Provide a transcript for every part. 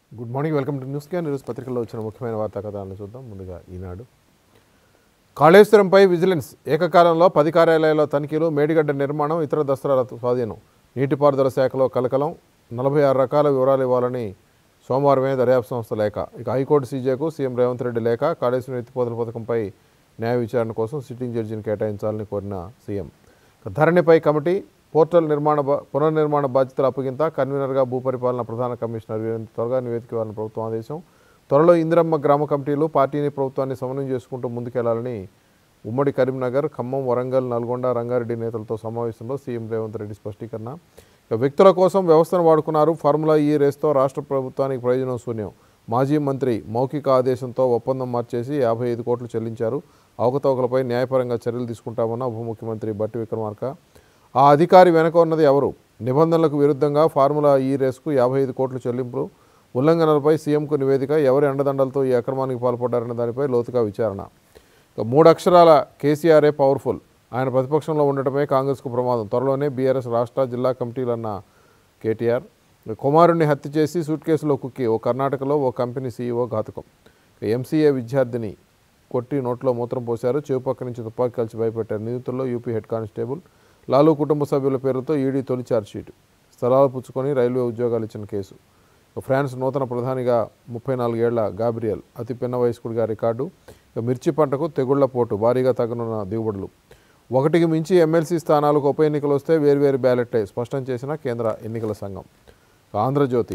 good morning welcome to news క్యాన్ ఈరోజు పత్రికల్లో వచ్చిన ముఖ్యమైన వార్తా కథనాలను చూద్దాం ముందుగా ఈనాడు కాళేశ్వరంపై విజిలెన్స్ ఏకకాలంలో పది కార్యాలయాల్లో తనిఖీలు మేడిగడ్డ నిర్మాణం ఇతర దస్త్రాల స్వాధీనం నీటిపారుదల శాఖలో కలకలం నలభై ఆరు రకాల వివరాలు ఇవ్వాలని సోమవారమే దర్యాప్తు సంస్థ లేఖ ఇక హైకోర్టు సీజేకు సీఎం రేవంత్ రెడ్డి లేఖ కాళేశ్వరం ఎత్తిపోతల పథకంపై న్యాయ విచారణ కోసం సిట్టింగ్ జడ్జిని కేటాయించాలని కోరిన సీఎం ఇక ధరణిపై కమిటీ పోర్టల్ నిర్మాణ బా- పునర్నిర్మాణ బాధ్యతల అప్పగింత కన్వీనర్గా భూపరిపాలన ప్రధాన కమిషనర్ వీరేంద్ర త్వరగా నివేదిక ఇవ్వాలని ప్రభుత్వం ఆదేశం త్వరలో ఇందిరమ్మ గ్రామ కమిటీలు పార్టీని ప్రభుత్వాన్ని సమన్వయం చేసుకుంటూ ముందుకెళ్లాలని ఉమ్మడి కరీంనగర్ ఖమ్మం వరంగల్ నల్గొండ రంగారెడ్డి నేతలతో సమావేశంలో సీఎం రేవంత్ రెడ్డి స్పష్టీకరణ ఇక వ్యక్తుల కోసం వ్యవస్థను వాడుకున్నారు ఫార్ములా ఈ రేస్తో రాష్ట్ర ప్రభుత్వానికి ప్రయోజనం శూన్యం మాజీ మంత్రి మౌఖిక ఆదేశంతో ఒప్పందం మార్చేసి యాభై ఐదు కోట్లు చెల్లించారు అవకతవకలపై న్యాయపరంగా చర్యలు తీసుకుంటామన్న ఉప ముఖ్యమంత్రి బట్టి విక్రమార్క ఆ అధికారి వెనక ఉన్నది ఎవరు నిబంధనలకు విరుద్ధంగా ఫార్ములా ఈ రేస్కు యాభై ఐదు కోట్ల చెల్లింపులు ఉల్లంఘనలపై సీఎంకు నివేదిక ఎవరి అండదండలతో ఈ అక్రమానికి పాల్పడ్డారన్న దానిపై లోతుగా విచారణ ఇక మూడు అక్షరాల కేసీఆరే పవర్ఫుల్ ఆయన ప్రతిపక్షంలో ఉండటమే కాంగ్రెస్కు ప్రమాదం త్వరలోనే బీఆర్ఎస్ రాష్ట్ర జిల్లా కమిటీలన్న కేటీఆర్ ఇక కుమారుణ్ణి హత్య చేసి సూట్ కేసులో కుక్కి ఓ కర్ణాటకలో ఓ కంపెనీ సీఈఓ ఘాతకం ఇక ఎంసీఏ విద్యార్థిని కొట్టి నోట్లో మూత్రం పోశారు చెవి పక్క నుంచి తుపాకీ కాల్చి భయపెట్టారు నిందితుల్లో యూపీ హెడ్ కానిస్టేబుల్ లాలూ కుటుంబ సభ్యుల పేరుతో ఈడీ తొలి ఛార్జ్షీట్ స్థలాలు పుచ్చుకొని రైల్వే ఉద్యోగాలు ఇచ్చిన కేసు ఇక ఫ్రాన్స్ నూతన ప్రధానిగా ముప్పై నాలుగేళ్ల గాబ్రియల్ అతి పిన్న వయస్కుడిగా రికార్డు ఇక మిర్చి పంటకు తెగుళ్ల పోటు భారీగా తగ్గనున్న దిగుబడులు ఒకటికి మించి ఎమ్మెల్సీ స్థానాలకు ఉప ఎన్నికలు వస్తే వేర్వేరు బ్యాలెట్లే స్పష్టం చేసిన కేంద్ర ఎన్నికల సంఘం ఇక ఆంధ్రజ్యోతి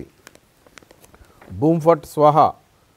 బూమ్ఫట్ స్వాహా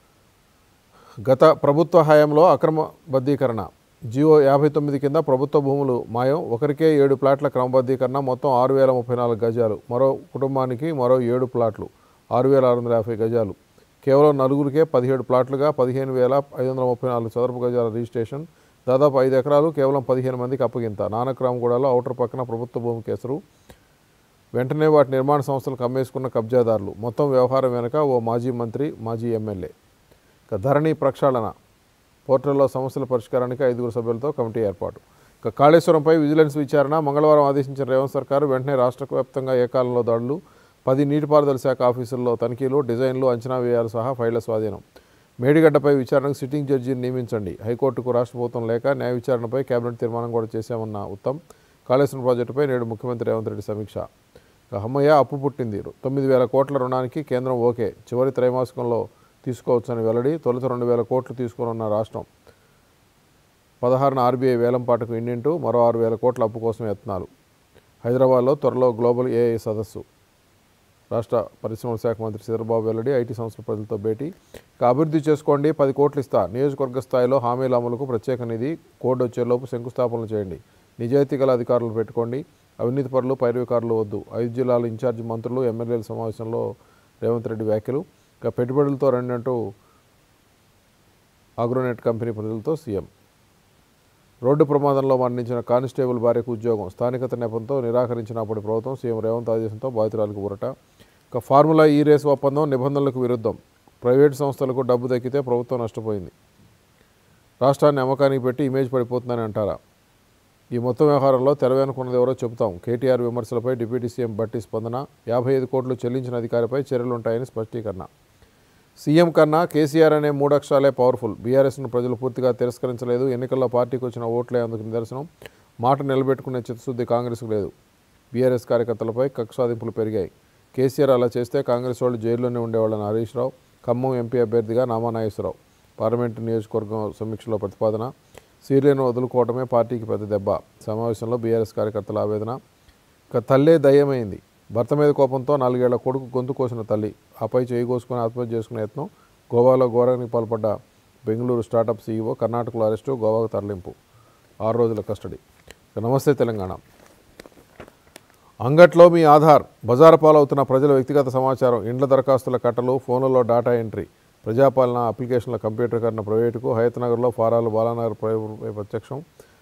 గత ప్రభుత్వ హయాంలో అక్రమబద్ధీకరణ జియో యాభై తొమ్మిది కింద ప్రభుత్వ భూములు మాయం ఒకరికే ఏడు ప్లాట్ల క్రమబద్ధీకరణ మొత్తం ఆరు వేల ముప్పై నాలుగు గజాలు మరో కుటుంబానికి మరో ఏడు ప్లాట్లు ఆరు వేల ఆరు వందల యాభై గజాలు కేవలం నలుగురికే పదిహేడు ప్లాట్లుగా పదిహేను వేల ఐదు వందల ముప్పై నాలుగు చదరపు గజాల రిజిస్ట్రేషన్ దాదాపు ఐదు ఎకరాలు కేవలం పదిహేను మందికి అప్పగింత నానక్రామగూడలో ఔటర్ పక్కన ప్రభుత్వ భూమి కేసరు వెంటనే వాటి నిర్మాణ సంస్థలకు అమ్మేసుకున్న కబ్జాదారులు మొత్తం వ్యవహారం వెనుక ఓ మాజీ మంత్రి మాజీ ఎమ్మెల్యే ఇక ధరణి ప్రక్షాళన పోర్టల్లో సమస్యల పరిష్కారానికి ఐదుగురు సభ్యులతో కమిటీ ఏర్పాటు ఇక కాళేశ్వరంపై విజిలెన్స్ విచారణ మంగళవారం ఆదేశించిన రేవంత్ సర్కారు వెంటనే రాష్ట్ర వ్యాప్తంగా ఏకాలంలో దాడులు పది నీటిపారుదల శాఖ ఆఫీసుల్లో తనిఖీలు డిజైన్లు అంచనా వ్యయాలు సహా ఫైళ్ల స్వాధీనం మేడిగడ్డపై విచారణకు సిట్టింగ్ జడ్జిని నియమించండి హైకోర్టుకు రాష్ట్ర ప్రభుత్వం లేక న్యాయ విచారణపై కేబినెట్ తీర్మానం కూడా చేశామన్న ఉత్తమ్ కాళేశ్వరం ప్రాజెక్టుపై నేడు ముఖ్యమంత్రి రేవంత్ రెడ్డి సమీక్ష ఇక హమ్మయ్య అప్పు పుట్టింది తొమ్మిది వేల కోట్ల రుణానికి కేంద్రం ఓకే చివరి త్రైమాసికంలో తీసుకోవచ్చని వెల్లడి తొలుత రెండు వేల కోట్లు తీసుకున్న రాష్ట్రం పదహారున ఆర్బీఐ వేలంపాటకు ఇండింటూ మరో ఆరు వేల కోట్ల అప్పు కోసం యత్నాలు హైదరాబాద్లో త్వరలో గ్లోబల్ ఏఐ సదస్సు రాష్ట్ర పరిశ్రమల శాఖ మంత్రి చంద్రబాబు వెల్లడి ఐటీ సంస్థల ప్రజలతో భేటీ ఇక అభివృద్ధి చేసుకోండి పది కోట్లు ఇస్తా నియోజకవర్గ స్థాయిలో హామీల అమలుకు ప్రత్యేక నిధి కోడ్ వచ్చేలోపు శంకుస్థాపనలు చేయండి నిజాయితీ గల అధికారులు పెట్టుకోండి అవినీతి పరులు పైరవికారులు వద్దు ఐదు జిల్లాల ఇన్ఛార్జి మంత్రులు ఎమ్మెల్యేల సమావేశంలో రేవంత్ రెడ్డి వ్యాఖ్యలు ఇక పెట్టుబడులతో రండి అంటూ అగ్రోనెట్ కంపెనీ ప్రజలతో సీఎం రోడ్డు ప్రమాదంలో మరణించిన కానిస్టేబుల్ భార్యకు ఉద్యోగం స్థానికత నెపంతో నిరాకరించిన అప్పటి ప్రభుత్వం సీఎం రేవంత్ ఆదేశంతో బాధితురాలకు ఊరట ఇక ఫార్ములా ఈ రేసు ఒప్పందం నిబంధనలకు విరుద్ధం ప్రైవేటు సంస్థలకు డబ్బు దక్కితే ప్రభుత్వం నష్టపోయింది రాష్ట్రాన్ని అమ్మకానికి పెట్టి ఇమేజ్ పడిపోతుందని అంటారా ఈ మొత్తం వ్యవహారంలో తెర వెనుకున్నది ఎవరో చెబుతాం కేటీఆర్ విమర్శలపై డిప్యూటీ సీఎం బట్టి స్పందన యాభై ఐదు కోట్లు చెల్లించిన అధికారిపై చర్యలుంటాయని స్పష్టీకరణ సీఎం కన్నా కేసీఆర్ అనే మూడు అక్షరాలే పవర్ఫుల్ బీఆర్ఎస్ను ప్రజలు పూర్తిగా తిరస్కరించలేదు ఎన్నికల్లో పార్టీకి వచ్చిన ఓట్లే అందుకు నిదర్శనం మాట నిలబెట్టుకునే చిత్తశుద్ధి కాంగ్రెస్కు లేదు బీఆర్ఎస్ కార్యకర్తలపై కక్ష సాధింపులు పెరిగాయి కేసీఆర్ అలా చేస్తే కాంగ్రెస్ వాళ్ళు జైల్లోనే ఉండేవాళ్ళని హరీష్ రావు ఖమ్మం ఎంపీ అభ్యర్థిగా నామా నాగేశ్వరరావు పార్లమెంటు నియోజకవర్గం సమీక్షలో ప్రతిపాదన సీరియలను వదులుకోవడమే పార్టీకి పెద్ద దెబ్బ సమావేశంలో బీఆర్ఎస్ కార్యకర్తల ఆవేదన ఇక తల్లే దయ్యమైంది భర్త మీద కోపంతో నాలుగేళ్ల కొడుకు గొంతు కోసిన తల్లి ఆపై చేయి కోసుకుని ఆత్మహత్య చేసుకునే యత్నం గోవాలో ఘోరానికి పాల్పడ్డ బెంగళూరు స్టార్టప్ సీఈఓ కర్ణాటకలో అరెస్టు గోవాకు తరలింపు ఆరు రోజుల కస్టడీ ఇక నమస్తే తెలంగాణ అంగట్లో మీ ఆధార్ బజారు పాలవుతున్న ప్రజల వ్యక్తిగత సమాచారం ఇండ్ల దరఖాస్తుల కట్టలు ఫోన్లలో డేటా ఎంట్రీ ప్రజాపాలన అప్లికేషన్ల కంప్యూటరీకరణ ప్రైవేటుకు హయత్నగర్లో ఫారాలు బాలానగర్ ప్రైవేట్ ప్రత్యక్షం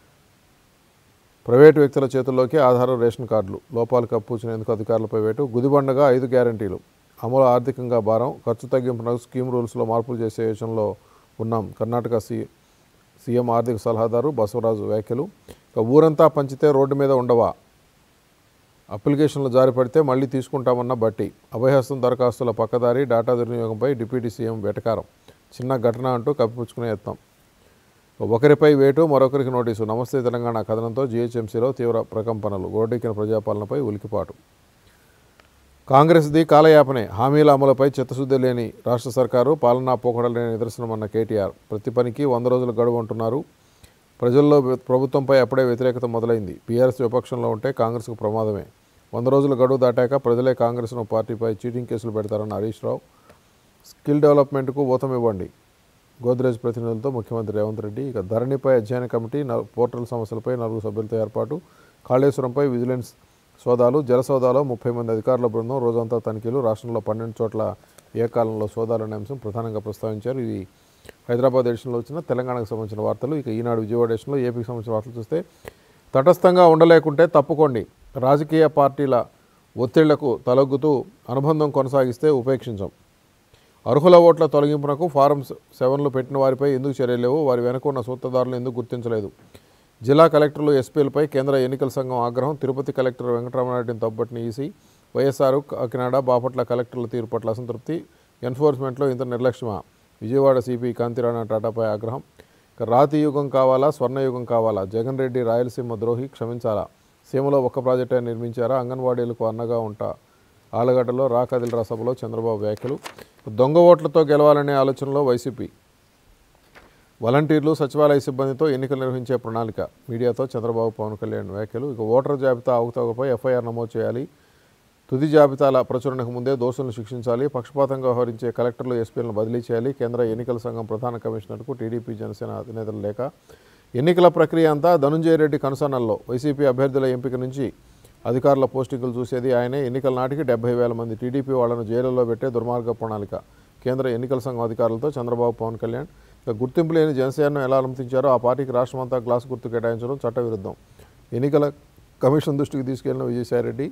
ప్రైవేటు వ్యక్తుల చేతుల్లోకి ఆధార్ రేషన్ కార్డులు లోపాలు కప్పుచినందుకు అధికారులపై వేటు గుదిబండగా ఐదు గ్యారంటీలు అమలు ఆర్థికంగా భారం ఖర్చు తగ్గింపునకు స్కీమ్ రూల్స్లో మార్పులు చేసే యోచనలో ఉన్నాం కర్ణాటక సి సీఎం ఆర్థిక సలహాదారు బసవరాజు వ్యాఖ్యలు ఇక ఊరంతా పంచితే రోడ్డు మీద ఉండవా అప్లికేషన్లు జారీ పడితే మళ్ళీ తీసుకుంటామన్న బట్టి అభయహస్తం దరఖాస్తుల పక్కదారి డేటా దుర్వినియోగంపై డిప్యూటీ సీఎం వెటకారం చిన్న ఘటన అంటూ కప్పిపుచ్చుకునే యత్నం ఒకరిపై వేటు మరొకరికి నోటీసు నమస్తే తెలంగాణ కథనంతో జీహెచ్ఎంసీలో తీవ్ర ప్రకంపనలు గోడెక్కిన ప్రజాపాలనపై ఉలికిపాటు కాంగ్రెస్ది కాలయాపనే హామీల అమలుపై చిత్తశుద్ధి లేని రాష్ట్ర సర్కారు పాలనా పోకడలేని నిదర్శనమన్న కేటీఆర్ ప్రతి పనికి వంద రోజుల గడువు అంటున్నారు ప్రజల్లో వ్య- ప్రభుత్వంపై అప్పుడే వ్యతిరేకత మొదలైంది బీఆర్ఎస్ విపక్షంలో ఉంటే కాంగ్రెస్కు ప్రమాదమే వంద రోజుల గడువు దాటాక ప్రజలే కాంగ్రెస్ను పార్టీపై చీటింగ్ కేసులు పెడతారన్న హరీష్ రావు స్కిల్ డెవలప్మెంట్కు ఊతం ఇవ్వండి గోద్రేజ్ ప్రతినిధులతో ముఖ్యమంత్రి రేవంత్ రెడ్డి ఇక ధరణిపై అధ్యయన కమిటీ న- పోర్టల్ సమస్యలపై నలుగురు సభ్యులతో ఏర్పాటు కాళేశ్వరంపై విజిలెన్స్ సోదాలు జల సోదాలో ముప్పై మంది అధికారుల బృందం రోజంతా తనిఖీలు రాష్ట్రంలో పన్నెండు చోట్ల ఏకాలంలో సోదాలు అనే అంశం ప్రధానంగా ప్రస్తావించారు ఇది హైదరాబాద్ ఎడిషన్లో వచ్చిన తెలంగాణకు సంబంధించిన వార్తలు ఇక ఈనాడు విజయవాడ ఎడిషన్లో ఏపీకి సంబంధించిన వార్తలు చూస్తే తటస్థంగా ఉండలేకుంటే తప్పుకోండి రాజకీయ పార్టీల ఒత్తిళ్లకు తలొగ్గుతూ అనుబంధం కొనసాగిస్తే ఉపేక్షించం అర్హుల ఓట్ల తొలగింపునకు ఫారం సె- సెవెన్లు పెట్టిన వారిపై ఎందుకు చర్యలు లేవు వారి వెనుక ఉన్న సూత్రధారులను ఎందుకు గుర్తించలేదు జిల్లా కలెక్టర్లు ఎస్పీలపై కేంద్ర ఎన్నికల సంఘం ఆగ్రహం తిరుపతి కలెక్టర్ వెంకటరమణారెడ్డిని తప్పట్టిన ఈసీ వైఎస్ఆర్ కాకినాడ బాపట్ల కలెక్టర్ల తీరు పట్ల అసంతృప్తి ఎన్ఫోర్స్మెంట్లో ఇంత నిర్లక్ష్యమా విజయవాడ సిపి కాంతిరాణ టాటాపై ఆగ్రహం ఇక రాతి యుగం కావాలా స్వర్ణయుగం కావాలా జగన్ రెడ్డి రాయలసీమ ద్రోహి క్షమించాలా సీమలో ఒక్క ప్రాజెక్టే నిర్మించారా అంగన్వాడీలకు అన్నగా ఉంటా ఆలగడ్డలో రాకదిలరా సభలో చంద్రబాబు వ్యాఖ్యలు దొంగ ఓట్లతో గెలవాలనే ఆలోచనలో వైసీపీ వాలంటీర్లు సచివాలయ సిబ్బందితో ఎన్నికలు నిర్వహించే ప్రణాళిక మీడియాతో చంద్రబాబు పవన్ కళ్యాణ్ వ్యాఖ్యలు ఇక ఓటర్ జాబితా అవకతవకపై ఎఫ్ఐఆర్ నమోదు చేయాలి తుది జాబితాల ప్రచురణకు ముందే దోషులను శిక్షించాలి పక్షపాతంగా వ్యవహరించే కలెక్టర్లు ఎస్పీలను బదిలీ చేయాలి కేంద్ర ఎన్నికల సంఘం ప్రధాన కమిషనర్కు టీడీపీ జనసేన అధినేతలు లేక ఎన్నికల ప్రక్రియ అంతా ధనుంజయ రెడ్డి కనుసన్నల్లో వైసీపీ అభ్యర్థుల ఎంపిక నుంచి అధికారుల పోస్టింగులు చూసేది ఆయనే ఎన్నికల నాటికి డెబ్బై వేల మంది టీడీపీ వాళ్లను జైలులో పెట్టే దుర్మార్గ ప్రణాళిక కేంద్ర ఎన్నికల సంఘం అధికారులతో చంద్రబాబు పవన్ కళ్యాణ్ ఇక గుర్తింపు లేని జనసేనను ఎలా అనుమతించారో ఆ పార్టీకి రాష్ట్రమంతా గ్లాస్ గుర్తు కేటాయించడం చట్టవిరుద్ధం ఎన్నికల కమిషన్ దృష్టికి తీసుకెళ్లిన విజయసాయిరెడ్డి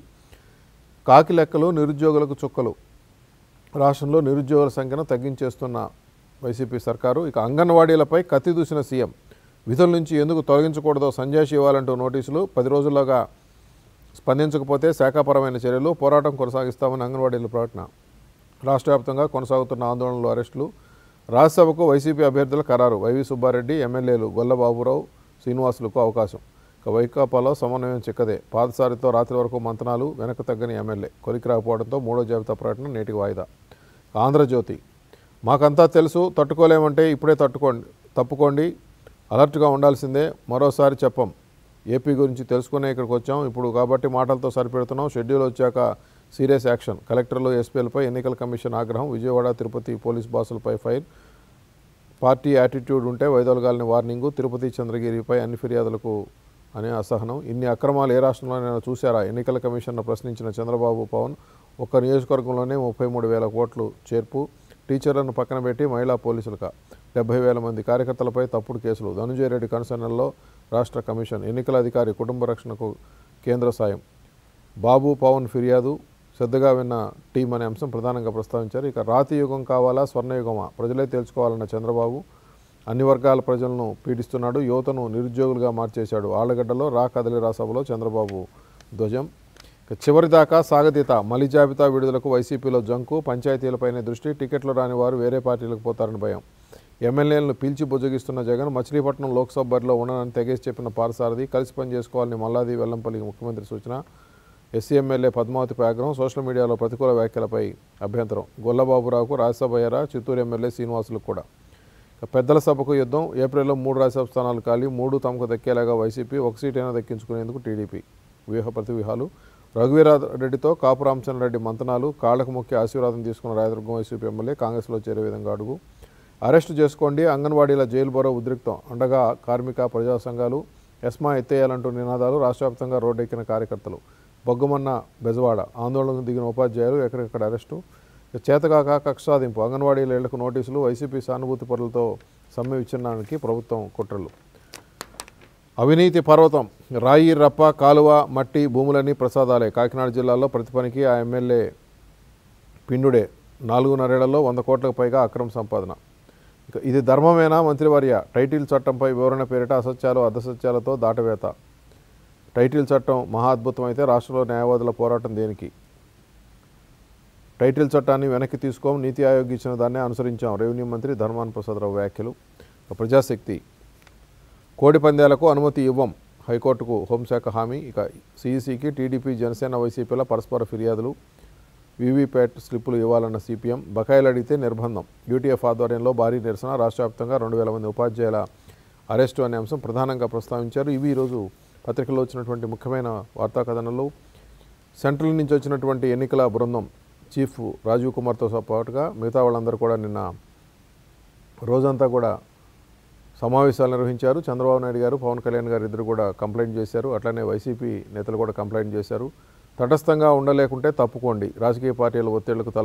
కాకి లెక్కలు నిరుద్యోగులకు చుక్కలు రాష్ట్రంలో నిరుద్యోగుల సంఖ్యను తగ్గించేస్తున్న వైసీపీ సర్కారు ఇక అంగన్వాడీలపై కత్తి దూసిన సీఎం విధుల నుంచి ఎందుకు తొలగించకూడదో సంజాషి ఇవ్వాలంటూ నోటీసులు పది రోజుల్లోగా స్పందించకపోతే శాఖాపరమైన చర్యలు పోరాటం కొనసాగిస్తామని అంగన్వాడీల ప్రకటన రాష్ట్ర వ్యాప్తంగా కొనసాగుతున్న ఆందోళనలు అరెస్టులు రాజ్యసభకు వైసీపీ అభ్యర్థుల ఖరారు వైవి సుబ్బారెడ్డి ఎమ్మెల్యేలు గొల్లబాబురావు శ్రీనివాసులకు అవకాశం ఇక వైకాపాలో సమన్వయం చిక్కదే పాదసారితో రాత్రి వరకు మంతనాలు వెనక తగ్గని ఎమ్మెల్యే కొలికి రాకపోవడంతో మూడో జాబితా ప్రకటన నేటికి వాయిదా ఆంధ్రజ్యోతి మాకంతా తెలుసు తట్టుకోలేమంటే ఇప్పుడే తట్టుకోండి తప్పుకోండి అలర్ట్గా ఉండాల్సిందే మరోసారి చెప్పం ఏపీ గురించి తెలుసుకునే ఇక్కడికి వచ్చాం ఇప్పుడు కాబట్టి మాటలతో సరిపెడుతున్నాం షెడ్యూల్ వచ్చాక సీరియస్ యాక్షన్ కలెక్టర్లు ఎస్పీలపై ఎన్నికల కమిషన్ ఆగ్రహం విజయవాడ తిరుపతి పోలీస్ బాసులపై ఫైర్ పార్టీ యాటిట్యూడ్ ఉంటే వైదొలగాలని వార్నింగు తిరుపతి చంద్రగిరిపై అన్ని ఫిర్యాదులకు అనే అసహనం ఇన్ని అక్రమాలు ఏ రాష్ట్రంలోనైనా చూశారా ఎన్నికల కమిషన్ను ప్రశ్నించిన చంద్రబాబు పవన్ ఒక్క నియోజకవర్గంలోనే ముప్పై మూడు వేల కోట్లు చేర్పు టీచర్లను పక్కన పెట్టి మహిళా పోలీసులకు డెబ్బై వేల మంది కార్యకర్తలపై తప్పుడు కేసులు ధనుంజయ రెడ్డి కన్సర్నల్లో రాష్ట్ర కమిషన్ ఎన్నికల అధికారి కుటుంబ రక్షణకు కేంద్ర సాయం బాబు పవన్ ఫిర్యాదు శ్రద్ధగా విన్న టీం అనే అంశం ప్రధానంగా ప్రస్తావించారు ఇక రాతి యుగం కావాలా స్వర్ణయుగమా ప్రజలే తెలుసుకోవాలన్న చంద్రబాబు అన్ని వర్గాల ప్రజలను పీడిస్తున్నాడు యువతను నిరుద్యోగులుగా మార్చేశాడు ఆళ్లగడ్డలో రా కదలిరా సభలో చంద్రబాబు ధ్వజం ఇక చివరిదాకా సాగతీత మలి జాబితా విడుదలకు వైసీపీలో జంకు పంచాయతీలపైనే దృష్టి టికెట్లు రాని వారు వేరే పార్టీలకు పోతారని భయం ఎమ్మెల్యేలను పీల్చి బుజ్జగిస్తున్న జగన్ మచిలీపట్నం లోక్సభ బరిలో ఉండనని తెగేసి చెప్పిన పారసారథి కలిసి పని చేసుకోవాలని మల్లాది వెల్లంపల్లి ముఖ్యమంత్రి సూచన ఎస్సీ ఎమ్మెల్యే పద్మావతిపై ఆగ్రహం సోషల్ మీడియాలో ప్రతికూల వ్యాఖ్యలపై అభ్యంతరం గొల్లబాబురావుకు రాజ్యసభ ఎరా చిత్తూరు ఎమ్మెల్యే శ్రీనివాసులకు కూడా ఇక పెద్దల సభకు యుద్ధం ఏప్రిల్లో మూడు రాజ్యసభ స్థానాలు ఖాళీ మూడు తమకు దక్కేలాగా వైసీపీ ఒక సీటైనా దక్కించుకునేందుకు టీడీపీ వ్యూహ ప్రతివ్యూహాలు రఘువీరారెడ్డితో కాపు రామచంద్రరెడ్డి మంతనాలు కాళ్లకు ముఖ్య ఆశీర్వాదం తీసుకున్న రాయదుర్గం వైసీపీ ఎమ్మెల్యే కాంగ్రెస్లో చేరే విధంగా అడుగు అరెస్టు చేసుకోండి అంగన్వాడీల జైలు బరో ఉద్రిక్తం అండగా కార్మిక ప్రజా సంఘాలు ఎస్మా ఎత్తేయాలంటూ నినాదాలు రాష్ట్ర వ్యాప్తంగా రోడ్డెక్కిన కార్యకర్తలు బొగ్గమన్న బెజవాడ ఆందోళనకు దిగిన ఉపాధ్యాయులు ఎక్కడికక్కడ అరెస్టు ఇక చేతకాక కక్ష సాధింపు అంగన్వాడీల ఇళ్లకు నోటీసులు వైసీపీ సానుభూతి పరులతో సమ్మె విచ్ఛిన్నానికి ప్రభుత్వం కుట్రలు అవినీతి పర్వతం రాయి రప్ప కాలువ మట్టి భూములన్నీ ప్రసాదాలే కాకినాడ జిల్లాలో ప్రతి పనికి ఆ ఎమ్మెల్యే పిండుడే నాలుగున్నరేళ్లలో వంద కోట్లకు పైగా అక్రమ సంపాదన ఇక ఇది ధర్మమేనా మంత్రివర్య టైటిల్ చట్టంపై వివరణ పేరిట అసత్యాలు అర్ధసత్యాలతో దాటవేత టైటిల్ చట్టం మహా అద్భుతం అయితే రాష్ట్రంలో న్యాయవాదుల పోరాటం దేనికి టైటిల్ చట్టాన్ని వెనక్కి తీసుకోం నీతి ఆయోగ్ ఇచ్చిన దాన్నే అనుసరించాం రెవెన్యూ మంత్రి ధర్మాన ప్రసాదరావు వ్యాఖ్యలు ఇక ప్రజాశక్తి కోడి పందాలకు అనుమతి ఇవ్వం హైకోర్టుకు హోంశాఖ హామీ ఇక సిఈసికి టీడీపీ జనసేన వైసీపీల పరస్పర ఫిర్యాదులు వీవీప్యాట్ స్లిప్పులు ఇవ్వాలన్న సిపిఎం బకాయిలు అడిగితే నిర్బంధం యూటీఎఫ్ ఆధ్వర్యంలో భారీ నిరసన రాష్ట్ర వ్యాప్తంగా రెండు వేల మంది ఉపాధ్యాయుల అరెస్టు అనే అంశం ప్రధానంగా ప్రస్తావించారు ఇవి ఈరోజు పత్రికల్లో వచ్చినటువంటి ముఖ్యమైన వార్తా కథనాలు సెంట్రల్ నుంచి వచ్చినటువంటి ఎన్నికల బృందం చీఫ్ రాజీవ్ కుమార్తో పాటుగా మిగతా వాళ్ళందరూ కూడా నిన్న రోజంతా కూడా సమావేశాలు నిర్వహించారు చంద్రబాబు నాయుడు గారు పవన్ కళ్యాణ్ గారు ఇద్దరు కూడా కంప్లైంట్ చేశారు అట్లనే వైసీపీ నేతలు కూడా కంప్లైంట్ చేశారు తటస్థంగా ఉండలేకుంటే తప్పుకోండి రాజకీయ పార్టీల ఒత్తిళ్లకు తల